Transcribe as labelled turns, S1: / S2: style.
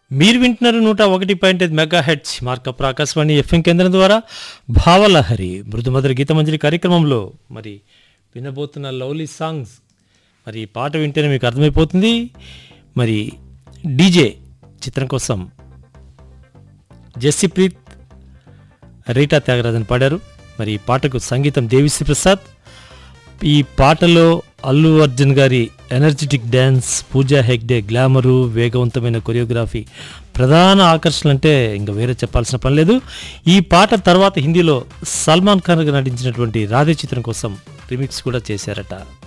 S1: మీరు వింటున్నారు నూట ఒకటి పాయింట్ ఐదు మెగా హెడ్స్ మార్కప్ ఆకాశవాణి ఎఫ్ఎం కేంద్రం ద్వారా భావలహరి మృదుమధుర గీతమంజరి కార్యక్రమంలో మరి వినబోతున్న లవ్లీ సాంగ్స్ మరి ఈ పాట వింటేనే మీకు అర్థమైపోతుంది మరి డీజే చిత్రం కోసం జస్సిప్రీత్ రీటా త్యాగరాజన్ పాడారు మరి ఈ పాటకు సంగీతం దేవిశ్రీ ప్రసాద్ ఈ పాటలో అల్లు అర్జున్ గారి energetic dance Pooja Hegde glamour వేగవంతమైన కొరియోగ్రఫీ ప్రధాన ఆకర్షణ అంటే ఇంకా వేరే చెప్పాల్సిన పని లేదు ఈ పాట తర్వాత హిందీలో సల్మాన్ ఖాన్ గారు నటించినటువంటి రాధే చిత్రం కోసం రిమిక్స్ కూడా చేశారట